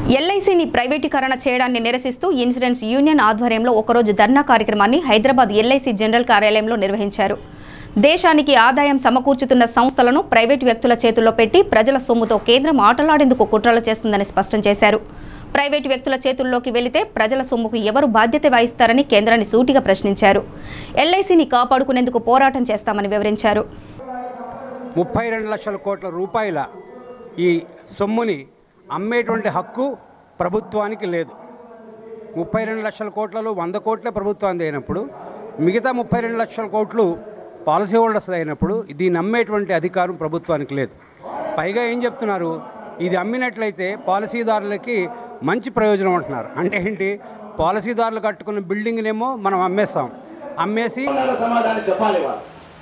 ఎల్ఐసిని ప్రైవేటీకరణ చేయడాన్ని నిరసిస్తూ ఇన్సూరెన్స్ యూనియన్ ఆధ్వర్యంలో ఒకరోజు ధర్నా కార్యక్రమాన్ని హైదరాబాద్ ఎల్ఐసి జనరల్ కార్యాలయంలో నిర్వహించారు దేశానికి ఆదాయం సమకూర్చుతున్న సంస్థలను ప్రైవేటు వ్యక్తుల చేతుల్లో పెట్టి ప్రజల సొమ్ముతో కేంద్రం ఆటలాడేందుకు కుట్రలు చేస్తుందని స్పష్టం చేశారు ప్రైవేటు వ్యక్తుల చేతుల్లోకి వెళితే ప్రజల సొమ్ముకు ఎవరు బాధ్యత వహిస్తారని కేంద్రాన్ని సూటిగా ప్రశ్నించారు ఎల్ఐసిని కాపాడుకునేందుకు పోరాటం చేస్తామని వివరించారు ముప్పై రెండు లక్షల కోట్ల రూపాయల ఈ సొమ్ముని అమ్మేటువంటి హక్కు ప్రభుత్వానికి లేదు ముప్పై రెండు లక్షల కోట్లలో వంద కోట్లే ప్రభుత్వానికి అయినప్పుడు మిగతా ముప్పై రెండు లక్షల కోట్లు పాలసీ హోల్డర్స్ అయినప్పుడు దీన్ని అమ్మేటువంటి అధికారం ప్రభుత్వానికి లేదు పైగా ఏం చెప్తున్నారు ఇది అమ్మినట్లయితే పాలసీదారులకి మంచి ప్రయోజనం అంటున్నారు అంటే ఏంటి పాలసీదారులు కట్టుకున్న బిల్డింగ్నేమో మనం అమ్మేస్తాం అమ్మేసి తెలంగాణ సమాధానం చెప్పాలి వాళ్ళు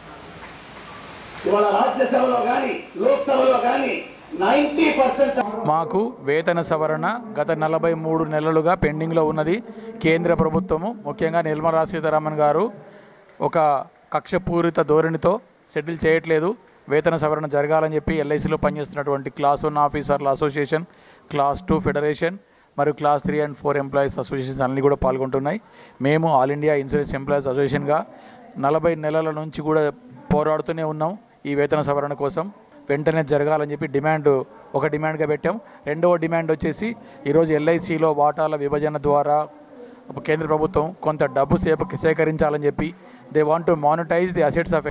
ఇవాళ రాజ్యసభలో కానీ లోక్సభలో కానీ నైంటీ పర్సెంట్ మాకు వేతన సవరణ గత నలభై మూడు నెలలుగా పెండింగ్లో ఉన్నది కేంద్ర ప్రభుత్వము ముఖ్యంగా నిర్మలా సీతారామన్ గారు ఒక కక్షపూరిత ధోరణితో సెటిల్ చేయట్లేదు వేతన సవరణ జరగాలని చెప్పి ఎల్ఐసిలో పనిచేస్తున్నటువంటి క్లాస్ వన్ ఆఫీసర్ల అసోసియేషన్ క్లాస్ టూ ఫెడరేషన్ మరియు class three and four employees associations అన్నీ కూడా పాల్గొంటున్నాయి మేము ఆల్ ఇండియా ఇన్సూరెన్స్ ఎంప్లాయీస్ అసోసియేషన్గా నలభై నెలల నుంచి కూడా పోరాడుతూనే ఉన్నాం ఈ వేతన సవరణ కోసం వెంటనే జరగాలని చెప్పి డిమాండ్ ఒక డిమాండ్గా పెట్టాం రెండవ డిమాండ్ వచ్చేసి ఈరోజు ఎల్ఐసిలో వాటాల విభజన ద్వారా కేంద్ర ప్రభుత్వం కొంత డబ్బు సేప సేకరించాలని చెప్పి they want to monetise the assets of